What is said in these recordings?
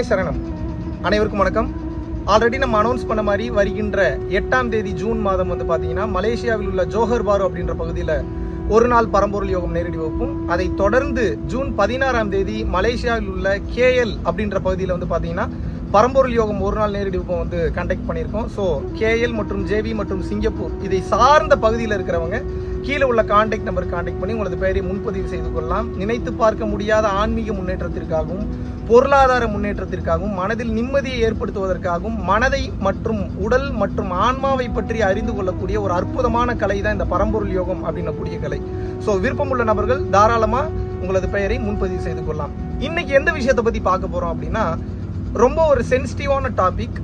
சரணம் அனைவருக்கும் வணக்கம் ஆல்ரெடி நம்ம அனௌன்ஸ் பண்ண மாதிரி வருகின்ற எட்டாம் தேதி ஜூன் மாதம் வந்து பார்த்தீங்கன்னா மலேசியாவில் உள்ள ஜோஹர் பாரு அப்படின்ற பகுதியில் ஒரு நாள் பரம்பொருள் யோகம் நேரடி வகுப்பும் அதை தொடர்ந்து ஜூன் பதினாறாம் தேதி மலேசியாவில் உள்ள கேஎல் அப்படின்ற பகுதியில் வந்து பார்த்தீங்கன்னா பரம்பொருள் யோகம் ஒரு நாள் நேரடி வகுப்பம் வந்து கண்டக்ட் பண்ணியிருக்கோம் ஸோ கேஎல் மற்றும் ஜேவி மற்றும் சிங்கப்பூர் இதை சார்ந்த பகுதியில் இருக்கிறவங்க கீழே உள்ள காண்டாக்ட் நம்பர் காண்டாக்ட் பண்ணி உங்களது பெயரை முன்பதிவு செய்து கொள்ளலாம் நினைத்து பார்க்க முடியாத ஆன்மீக முன்னேற்றத்திற்காகவும் பொருளாதார முன்னேற்றத்திற்காகவும் மனதில் நிம்மதியை ஏற்படுத்துவதற்காகவும் மனதை மற்றும் உடல் மற்றும் ஆன்மாவை பற்றி அறிந்து கொள்ளக்கூடிய ஒரு அற்புதமான கலை தான் இந்த பரம்பொருள் யோகம் அப்படின்னக்கூடிய கலை ஸோ விருப்பமுள்ள நபர்கள் தாராளமா உங்களது பெயரை முன்பதிவு செய்து கொள்ளலாம் இன்னைக்கு எந்த விஷயத்தை பத்தி பார்க்க போறோம் அப்படின்னா ரொம்ப ஒரு சென்சிட்டிவான டாபிக்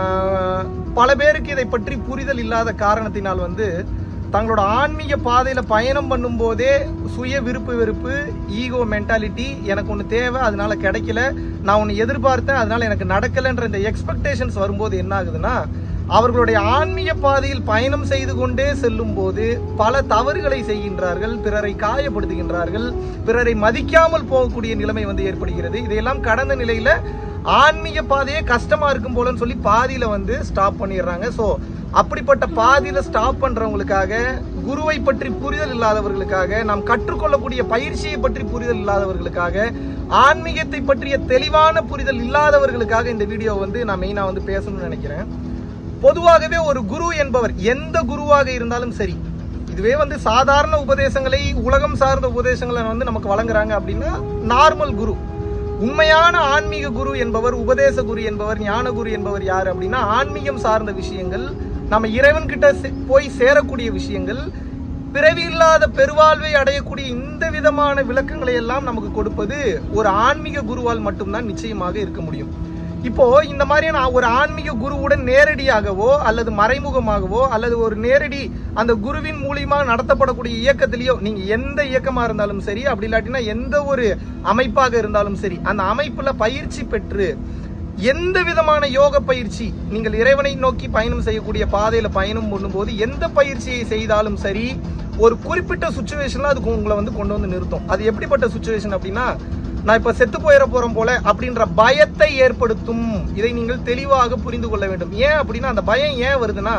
பல பேருக்கு இதை பற்றி புரிதல் இல்லாத காரணத்தினால் வந்து தங்களோட ஆன்மீக பாதையில பயணம் பண்ணும்போதே சுய விருப்பு வெறுப்பு ஈகோ மென்டாலிட்டி எனக்கு ஒன்று தேவை அதனால கிடைக்கல நான் ஒன்று எதிர்பார்த்தேன் அதனால எனக்கு நடக்கலைன்ற இந்த எக்ஸ்பெக்டேஷன்ஸ் வரும்போது என்ன ஆகுதுன்னா அவர்களுடைய ஆன்மீக பாதையில் பயணம் செய்து கொண்டே செல்லும் போது பல தவறுகளை செய்கின்றார்கள் பிறரை காயப்படுத்துகின்றார்கள் பிறரை மதிக்காமல் போகக்கூடிய நிலைமை வந்து ஏற்படுகிறது இதையெல்லாம் கடந்த நிலையில ஆன்மீக பாதையே கஷ்டமா இருக்கும் போலன்னு சொல்லி பாதியில வந்து ஸ்டாப் பண்ணிடுறாங்க ஸோ அப்படிப்பட்ட பாதியில ஸ்டாப் பண்றவங்களுக்காக குருவை பற்றி புரிதல் இல்லாதவர்களுக்காக நாம் கற்றுக்கொள்ளக்கூடிய பயிற்சியை பற்றி புரிதல் இல்லாதவர்களுக்காக ஆன்மீகத்தை பற்றிய தெளிவான புரிதல் இல்லாதவர்களுக்காக இந்த வீடியோ வந்து நான் மெயினா வந்து பேசணும்னு நினைக்கிறேன் பொதுவாகவே ஒரு குரு என்பவர் எந்த குருவாக இருந்தாலும் சரி இதுவே வந்து சாதாரண உபதேசங்களை உலகம் சார்ந்த உபதேசங்களை வந்து நமக்கு வழங்குறாங்க அப்படின்னா நார்மல் குரு உண்மையான ஆன்மீக குரு என்பவர் உபதேச குரு என்பவர் ஞான குரு என்பவர் யார் அப்படின்னா ஆன்மீகம் சார்ந்த விஷயங்கள் நம்ம இறைவன் கிட்ட சே- போய் சேரக்கூடிய விஷயங்கள் பிறவி இல்லாத பெருவாழ்வை அடையக்கூடிய இந்த விதமான விளக்கங்களை எல்லாம் நமக்கு கொடுப்பது ஒரு ஆன்மீக குருவால் மட்டும்தான் நிச்சயமாக இருக்க முடியும் இப்போ இந்த மாதிரியான ஒரு ஆன்மீக குருவுடன் நேரடியாகவோ அல்லது மறைமுகமாகவோ அல்லது ஒரு நேரடி அந்த குருவின் மூலியமா நடத்தப்படக்கூடிய இயக்கத்திலேயோ நீங்க எந்த இயக்கமா இருந்தாலும் சரி அப்படி இல்லாட்டினா எந்த ஒரு அமைப்பாக இருந்தாலும் சரி அந்த அமைப்புல பயிற்சி பெற்று எந்த விதமான யோக பயிற்சி நீங்கள் இறைவனை நோக்கி பயணம் செய்யக்கூடிய பாதையில பயணம் பண்ணும்போது எந்த பயிற்சியை செய்தாலும் சரி ஒரு குறிப்பிட்ட சுச்சுவேஷன்ல அதுக்கு உங்களை வந்து கொண்டு வந்து நிறுத்தும் அது எப்படிப்பட்ட சுச்சுவேஷன் அப்படின்னா நான் இப்ப செத்து போயிட போறோம் போல அப்படின்ற பயத்தை ஏற்படுத்தும் இதை நீங்கள் தெளிவாக புரிந்து கொள்ள வேண்டும் ஏன் அப்படின்னா அந்த பயம் ஏன் வருதுன்னா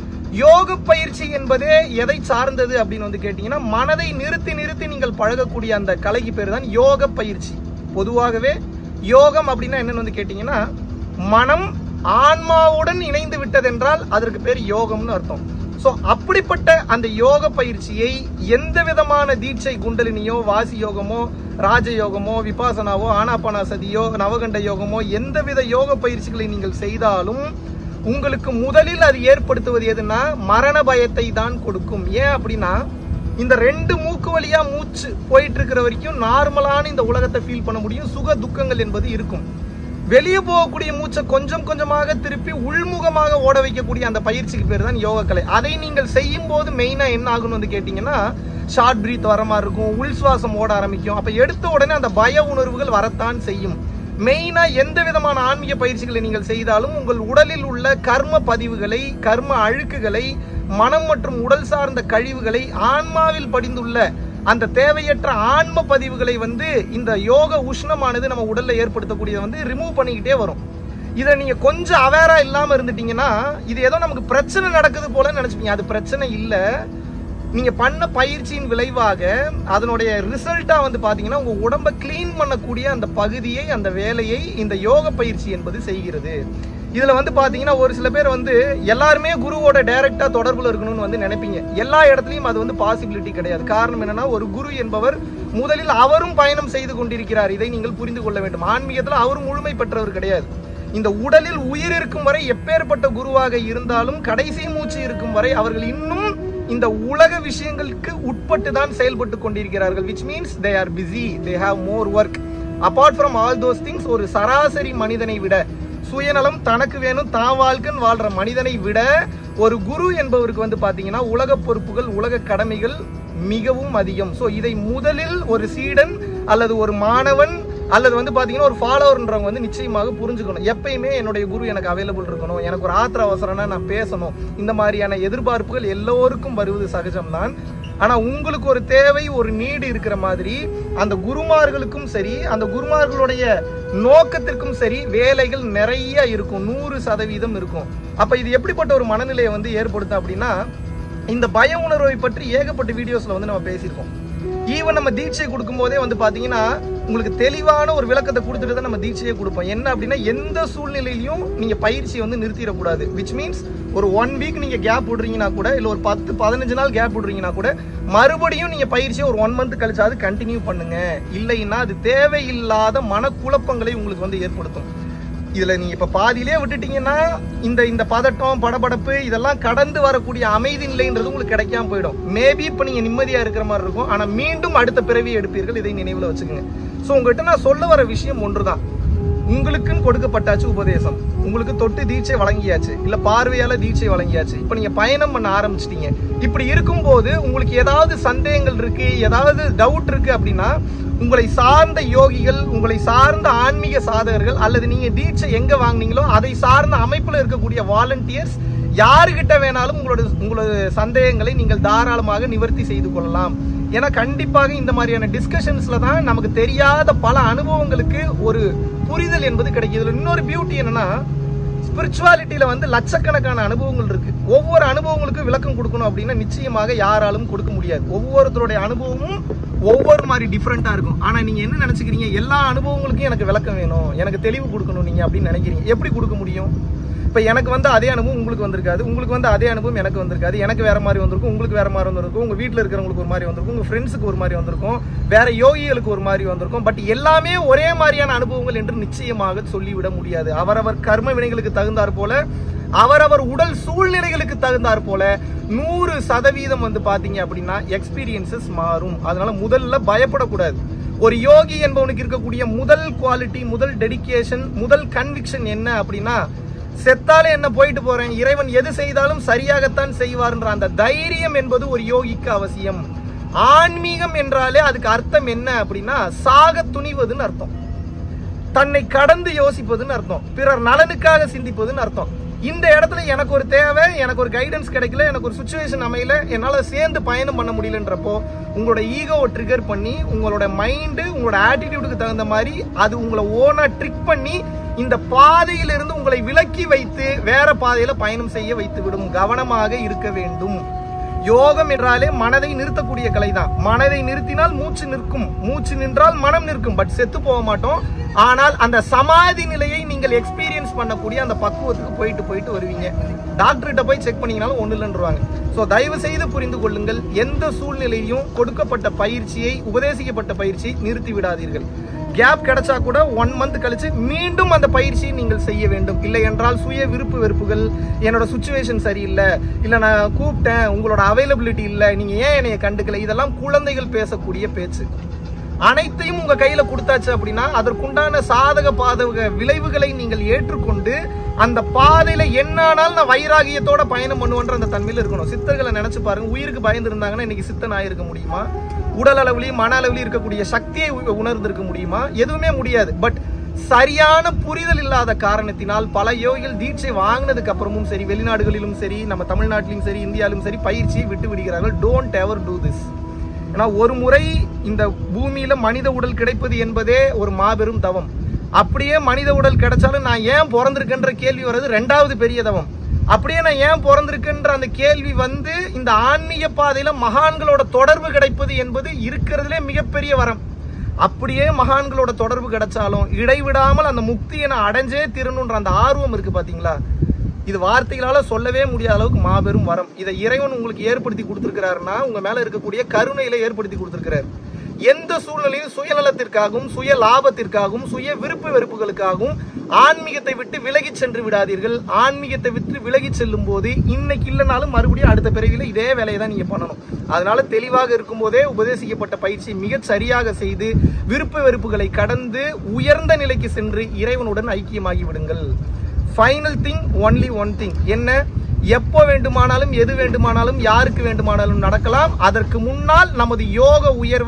யோக பயிற்சி என்பதே எதை சார்ந்தது அப்படின்னு வந்து கேட்டீங்கன்னா மனதை நிறுத்தி நிறுத்தி நீங்கள் பழகக்கூடிய அந்த கலைக்கு பேர் தான் யோக பயிற்சி பொதுவாகவே யோகம் அப்படின்னா என்னன்னு வந்து கேட்டீங்கன்னா மனம் ஆன்மாவுடன் இணைந்து விட்டதென்றால் அதற்கு பேர் யோகம்னு அர்த்தம் சோ அப்படிப்பட்ட அந்த யோக பயிற்சியை எந்த விதமான தீட்சை குண்டலினியோ வாசி யோகமோ ராஜ யோகமோ விபாசனாவோ ஆனாபானாசதியோ நவகண்ட யோகமோ எந்தவித யோக பயிற்சிகளை நீங்கள் செய்தாலும் உங்களுக்கு முதலில் அது ஏற்படுத்துவது எதுன்னா மரண பயத்தை தான் கொடுக்கும் ஏன் அப்படின்னா இந்த ரெண்டு மூக்கு வழியா மூச்சு போயிட்டு இருக்கிற வரைக்கும் நார்மலான இந்த உலகத்தை ஃபீல் பண்ண முடியும் சுக துக்கங்கள் என்பது இருக்கும் வெளியே போகக்கூடிய மூச்சை கொஞ்சம் கொஞ்சமாக திருப்பி உள்முகமாக ஓட வைக்கக்கூடிய அந்த பயிற்சிக்கு பேர் தான் யோக கலை அதை நீங்கள் செய்யும் போது மெயினா என்ன ஆகும்னு வந்து கேட்டீங்கன்னா ஷார்ட் பிரீத் வர மாதிரி இருக்கும் உள் சுவாசம் ஓட ஆரம்பிக்கும் அப்ப எடுத்த உடனே அந்த பய உணர்வுகள் வரத்தான் செய்யும் மெயினா எந்த விதமான ஆன்மீக பயிற்சிகளை நீங்கள் செய்தாலும் உங்கள் உடலில் உள்ள கர்ம பதிவுகளை கர்ம அழுக்குகளை மனம் மற்றும் உடல் சார்ந்த கழிவுகளை ஆன்மாவில் படிந்துள்ள அந்த தேவையற்ற ஆன்ம பதிவுகளை வந்து இந்த யோக உஷ்ணமானது நம்ம உடல்ல ஏற்படுத்தக்கூடியதை வந்து ரிமூவ் பண்ணிக்கிட்டே வரும் இதை நீங்க கொஞ்சம் அவேரா இல்லாம இருந்துட்டீங்கன்னா இது ஏதோ நமக்கு பிரச்சனை நடக்குது போல நினைச்சுப்பீங்க அது பிரச்சனை இல்ல நீங்க பண்ண பயிற்சியின் விளைவாக அதனுடைய ரிசல்ட்டா வந்து பாத்தீங்கன்னா உங்க உடம்ப க்ளீன் பண்ணக்கூடிய அந்த பகுதியை அந்த வேலையை இந்த யோக பயிற்சி என்பது செய்கிறது இதுல வந்து பாத்தீங்கன்னா ஒரு சில பேர் வந்து எல்லாருமே குருவோட டைரக்டா தொடர்புல இருக்கணும்னு வந்து நினைப்பீங்க எல்லா இடத்துலயும் அது வந்து பாசிபிலிட்டி கிடையாது காரணம் என்னன்னா ஒரு குரு என்பவர் முதலில் அவரும் பயணம் செய்து கொண்டிருக்கிறார் இதை நீங்கள் புரிந்து கொள்ள வேண்டும் ஆன்மீகத்துல அவரும் முழுமை பெற்றவர் கிடையாது இந்த உடலில் உயிர் இருக்கும் வரை எப்பேற்பட்ட குருவாக இருந்தாலும் கடைசி மூச்சு இருக்கும் வரை அவர்கள் இன்னும் இந்த உலக விஷயங்களுக்கு உட்பட்டு தான் செயல்பட்டு கொண்டிருக்கிறார்கள் which means they are busy they have more work apart from all those things ஒரு சராசரி மனிதனை விட சுயநலம் தனக்கு வேணும் தான் வாழ்க்கன் வாழ்ற மனிதனை விட ஒரு குரு என்பவருக்கு வந்து பாத்தீங்கன்னா உலக பொறுப்புகள் உலக கடமைகள் மிகவும் அதிகம் ஸோ இதை முதலில் ஒரு சீடன் அல்லது ஒரு மாணவன் அல்லது வந்து பாத்தீங்கன்னா ஒரு ஃபாலோவர்ன்றவங்க வந்து நிச்சயமாக புரிஞ்சுக்கணும் எப்பயுமே என்னுடைய குரு எனக்கு அவைலபிள் இருக்கணும் எனக்கு ஒரு ஆத்திர அவசரம்னா நான் பேசணும் இந்த மாதிரியான எதிர்பார்ப்புகள் எல்லோருக்கும் வருவது சகஜம்தான் ஆனா உங்களுக்கு ஒரு தேவை ஒரு நீடு இருக்கிற மாதிரி அந்த குருமார்களுக்கும் சரி அந்த குருமார்களுடைய நோக்கத்திற்கும் சரி வேலைகள் நிறைய இருக்கும் நூறு சதவீதம் இருக்கும் அப்ப இது எப்படிப்பட்ட ஒரு மனநிலையை வந்து ஏற்படுத்தும் அப்படின்னா இந்த பய உணர்வை பற்றி ஏகப்பட்ட வீடியோஸ்ல வந்து நம்ம பேசியிருக்கோம் ஈவன் நம்ம தீட்சை கொடுக்கும் போதே வந்து பாத்தீங்கன்னா உங்களுக்கு தெளிவான ஒரு விளக்கத்தை கொடுத்துட்டு தான் நம்ம தீட்சையை கொடுப்போம் என்ன அப்படின்னா எந்த சூழ்நிலையிலையும் நீங்க பயிற்சியை வந்து நிறுத்திடக்கூடாது விச் மீன்ஸ் ஒரு ஒன் வீக் நீங்க கேப் விடுறீங்கன்னா கூட இல்ல ஒரு பத்து பதினஞ்சு நாள் கேப் விடுறீங்கன்னா கூட மறுபடியும் நீங்க பயிற்சியை ஒரு ஒன் மந்த் கழிச்சாது கண்டினியூ பண்ணுங்க இல்லைன்னா அது தேவையில்லாத மனக்குழப்பங்களை உங்களுக்கு வந்து ஏற்படுத்தும் இதுல நீங்க இப்ப பாதியிலே விட்டுட்டீங்கன்னா இந்த இந்த பதட்டம் படபடப்பு இதெல்லாம் கடந்து வரக்கூடிய அமைதி நிலைன்றது உங்களுக்கு கிடைக்காம போயிடும் மேபி இப்ப நீங்க நிம்மதியா இருக்கிற மாதிரி இருக்கும் ஆனா மீண்டும் அடுத்த பிறவி எடுப்பீர்கள் இதை நினைவுல வச்சுக்கோங்க சோ உங்ககிட்ட நான் சொல்ல வர விஷயம் ஒன்றுதான் உங்களுக்குன்னு கொடுக்கப்பட்டாச்சு உபதேசம் உங்களுக்கு தொட்டு தீட்சை வழங்கியாச்சு இல்ல பார்வையால தீட்சை வழங்கியாச்சு இப்ப நீங்க பயணம் பண்ண ஆரம்பிச்சிட்டீங்க இப்படி இருக்கும்போது உங்களுக்கு ஏதாவது சந்தேகங்கள் இருக்கு ஏதாவது டவுட் இருக்கு அப்படின்னா உங்களை சார்ந்த யோகிகள் உங்களை சார்ந்த ஆன்மீக சாதகர்கள் அல்லது நீங்க தீட்சை எங்க வாங்குனீங்களோ அதை சார்ந்த அமைப்புல இருக்கக்கூடிய வாலண்டியர்ஸ் யாருகிட்ட வேணாலும் உங்களோட உங்களோட சந்தேகங்களை நீங்கள் தாராளமாக நிவர்த்தி செய்து கொள்ளலாம் ஏன்னா கண்டிப்பாக இந்த மாதிரியான டிஸ்கஷன்ஸ்ல தான் நமக்கு தெரியாத பல அனுபவங்களுக்கு ஒரு புரிதல் என்பது கிடைக்குது இதுல இன்னொரு பியூட்டி என்னன்னா ஸ்பிரிச்சுவாலிட்டியில வந்து லட்சக்கணக்கான அனுபவங்கள் இருக்கு ஒவ்வொரு அனுபவங்களுக்கும் விளக்கம் கொடுக்கணும் அப்படின்னா நிச்சயமாக யாராலும் கொடுக்க முடியாது ஒவ்வொருத்தருடைய அனுபவமும் ஒவ்வொரு மாதிரி டிஃப்ரெண்டா இருக்கும் ஆனா நீங்க என்ன நினைச்சுக்கிறீங்க எல்லா அனுபவங்களுக்கும் எனக்கு விளக்கம் வேணும் எனக்கு தெளிவு கொடுக்கணும் நீங்க அப்படின்னு நினைக்கிறீங்க எப்படி கொடுக்க முடியும் இப்ப எனக்கு வந்து அதே அனுபவம் உங்களுக்கு வந்திருக்காது உங்களுக்கு வந்து அதே அனுபவம் எனக்கு வந்திருக்காது எனக்கு வேற மாதிரி வந்திருக்கும் உங்களுக்கு வேற மாதிரி வந்திருக்கும் உங்க வீட்ல இருக்கிறவங்களுக்கு ஒரு மாதிரி வந்திருக்கும் உங்க ஃப்ரெண்ட்ஸுக்கு ஒரு மாதிரி வந்திருக்கும் வேற யோகிகளுக்கு ஒரு மாதிரி வந்திருக்கும் பட் எல்லாமே ஒரே மாதிரியான அனுபவங்கள் என்று நிச்சயமாக சொல்லிவிட முடியாது அவரவர் கர்ம வினைகளுக்கு தகுந்தாற் போல அவரவர் உடல் சூழ்நிலைகளுக்கு தகுந்தாற் போல நூறு சதவீதம் வந்து பாத்தீங்க அப்படின்னா எக்ஸ்பீரியன்சஸ் மாறும் அதனால முதல்ல பயப்படக்கூடாது ஒரு யோகி என்பவனுக்கு இருக்கக்கூடிய முதல் குவாலிட்டி முதல் டெடிகேஷன் முதல் கன்விக்ஷன் என்ன அப்படின்னா செத்தாலே என்ன போயிட்டு போறேன் இறைவன் எது செய்தாலும் சரியாகத்தான் செய்வார்ன்ற அந்த தைரியம் என்பது ஒரு யோகிக்கு அவசியம் ஆன்மீகம் என்றாலே அதுக்கு அர்த்தம் என்ன அப்படின்னா சாக துணிவதுன்னு அர்த்தம் தன்னை கடந்து யோசிப்பதுன்னு அர்த்தம் பிறர் நலனுக்காக சிந்திப்பதுன்னு அர்த்தம் இந்த இடத்துல எனக்கு ஒரு தேவை எனக்கு ஒரு கைடன்ஸ் கிடைக்கல எனக்கு ஒரு சுச்சுவேஷன் அமையல என்னால சேர்ந்து பயணம் பண்ண முடியலன்றப்போ உங்களோட ஈகோவை ட்ரிகர் பண்ணி உங்களோட மைண்டு உங்களோட ஆட்டிடியூடுக்கு தகுந்த மாதிரி அது உங்களை ஓனா ட்ரிக் பண்ணி இந்த பாதையிலிருந்து உங்களை விலக்கி வைத்து வேற பாதையில பயணம் செய்ய வைத்து விடும் கவனமாக இருக்க வேண்டும் யோகம் என்றாலே மனதை நிறுத்தக்கூடிய கலைதான் மனதை நிறுத்தினால் மூச்சு நிற்கும் மூச்சு நின்றால் மனம் நிற்கும் பட் செத்து போக மாட்டோம் ஆனால் அந்த சமாதி நிலையை நீங்கள் எக்ஸ்பீரியன்ஸ் பண்ணக்கூடிய அந்த பக்குவத்துக்கு போயிட்டு போயிட்டு வருவீங்க டாக்டர்கிட்ட போய் செக் பண்ணீங்கனாலும் ஒண்ணு இல்லைன்றவாங்க ஸோ தயவு செய்து புரிந்து கொள்ளுங்கள் எந்த சூழ்நிலையிலும் கொடுக்கப்பட்ட பயிற்சியை உபதேசிக்கப்பட்ட பயிற்சியை நிறுத்தி விடாதீர்கள் கேப் கிடைச்சா கூட ஒன் மந்த் கழிச்சு மீண்டும் அந்த பயிற்சியை நீங்கள் செய்ய வேண்டும் இல்லை என்றால் சுய விருப்பு வெறுப்புகள் என்னோட சுச்சுவேஷன் சரியில்லை இல்லை நான் கூப்பிட்டேன் உங்களோட அவைலபிலிட்டி இல்லை நீங்க ஏன் என்னைய கண்டுக்கல இதெல்லாம் குழந்தைகள் பேசக்கூடிய பேச்சு அனைத்தையும் உங்க கையில கொடுத்தாச்சு அப்படின்னா அதற்குண்டான சாதக பாதக விளைவுகளை நீங்கள் ஏற்றுக்கொண்டு அந்த பாதையில என்னானாலும் நான் வைராகியத்தோட பயணம் பண்ணுவேன்ற அந்த தன்மையில இருக்கணும் சித்தர்களை நினைச்சு பாருங்க உயிருக்கு பயந்து இருந்தாங்கன்னா இன்னைக்கு சித்தன் ஆயிருக்க முடியுமா உடல் அளவுலயும் மன அளவுலயும் இருக்கக்கூடிய சக்தியை உ- உணர்ந்திருக்க முடியுமா எதுவுமே முடியாது பட் சரியான புரிதல் இல்லாத காரணத்தினால் பல யோகிகள் தீட்சை வாங்கினதுக்கு அப்புறமும் சரி வெளிநாடுகளிலும் சரி நம்ம தமிழ்நாட்டிலும் சரி இந்தியாவிலும் சரி பயிற்சியை விட்டு விடுகிறார்கள் டோன்ட் எவர் டூ திஸ் ஏன்னா ஒரு முறை இந்த பூமியில மனித உடல் கிடைப்பது என்பதே ஒரு மாபெரும் தவம் அப்படியே மனித உடல் கிடைச்சாலும் நான் ஏன் பிறந்திருக்கேன்ற கேள்வி வர்றது ரெண்டாவது பெரிய தவம் அப்படியே நான் ஏன் பிறந்திருக்கேன்ற அந்த கேள்வி வந்து இந்த ஆன்மீக பாதையில மகான்களோட தொடர்பு கிடைப்பது என்பது இருக்கிறதுலே மிகப்பெரிய வரம் அப்படியே மகான்களோட தொடர்பு கிடைச்சாலும் இடைவிடாமல் அந்த முக்தியை நான் அடைஞ்சே திருணுன்ற அந்த ஆர்வம் இருக்கு பாத்தீங்களா இது வார்த்தைகளால சொல்லவே முடியாத அளவுக்கு மாபெரும் வரம் இதை இறைவன் உங்களுக்கு ஏற்படுத்தி கொடுத்திருக்கிறாருன்னா உங்க மேல இருக்கக்கூடிய கருணையில ஏற்படுத்தி கொடுத்திருக்கிறார் எந்த சூழ்நிலையும் சுயநலத்திற்காகவும் சுய லாபத்திற்காகவும் சுய விருப்பு வெறுப்புகளுக்காகவும் ஆன்மீகத்தை விட்டு விலகி சென்று விடாதீர்கள் ஆன்மீகத்தை விட்டு விலகி செல்லும் போது இன்னைக்கு இல்லைனாலும் மறுபடியும் அடுத்த பிறவில இதே வேலையை தான் நீங்க பண்ணணும் அதனால தெளிவாக இருக்கும்போதே உபதேசிக்கப்பட்ட பயிற்சி மிகச் சரியாக செய்து விருப்பு வெறுப்புகளை கடந்து உயர்ந்த நிலைக்கு சென்று இறைவனுடன் ஐக்கியமாகி விடுங்கள் final thing only one thing என்ன எப்போ வேண்டுமானாலும் எது வேண்டுமானாலும் யாருக்கு வேண்டுமானாலும் நடக்கலாம் அதற்கு முன்னால் நமது யோக உயர்வை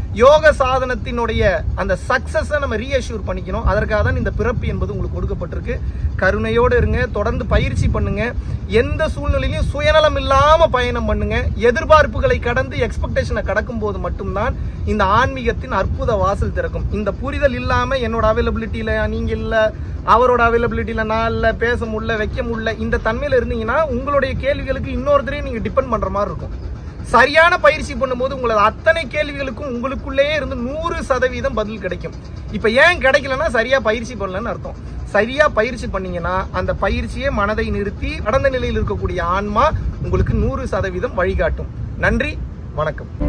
யோக சாதனத்தினுடைய அந்த சக்சஸை நம்ம ரீஅஷ்யூர் பண்ணிக்கணும் அதற்காக தான் இந்த பிறப்பு என்பது உங்களுக்கு கொடுக்கப்பட்டிருக்கு கருணையோடு இருங்க தொடர்ந்து பயிற்சி பண்ணுங்க எந்த சூழ்நிலையிலும் சுயநலம் இல்லாம பயணம் பண்ணுங்க எதிர்பார்ப்புகளை கடந்து எக்ஸ்பெக்டேஷனை கடக்கும் போது மட்டும்தான் இந்த ஆன்மீகத்தின் அற்புத வாசல் திறக்கும் இந்த புரிதல் இல்லாம என்னோட அவைலபிலிட்டியில நீங்க இல்ல அவரோட அவைலபிலிட்டியில நான் இல்ல பேச முடியல வைக்க முடியல இந்த தன்மையில இருந்தீங்கன்னா உங்களுடைய கேள்விகளுக்கு இன்னொருத்தரையும் நீங்க டிபெண்ட் பண்ற மாதிரி இருக்கும் சரியான பயிற்சி பண்ணும்போது உங்களது அத்தனை கேள்விகளுக்கும் உங்களுக்குள்ளேயே இருந்து நூறு சதவீதம் பதில் கிடைக்கும் இப்ப ஏன் கிடைக்கலன்னா சரியா பயிற்சி பண்ணலன்னு அர்த்தம் சரியா பயிற்சி பண்ணீங்கன்னா அந்த பயிற்சியை மனதை நிறுத்தி கடந்த நிலையில் இருக்கக்கூடிய ஆன்மா உங்களுக்கு நூறு சதவீதம் வழிகாட்டும் நன்றி வணக்கம்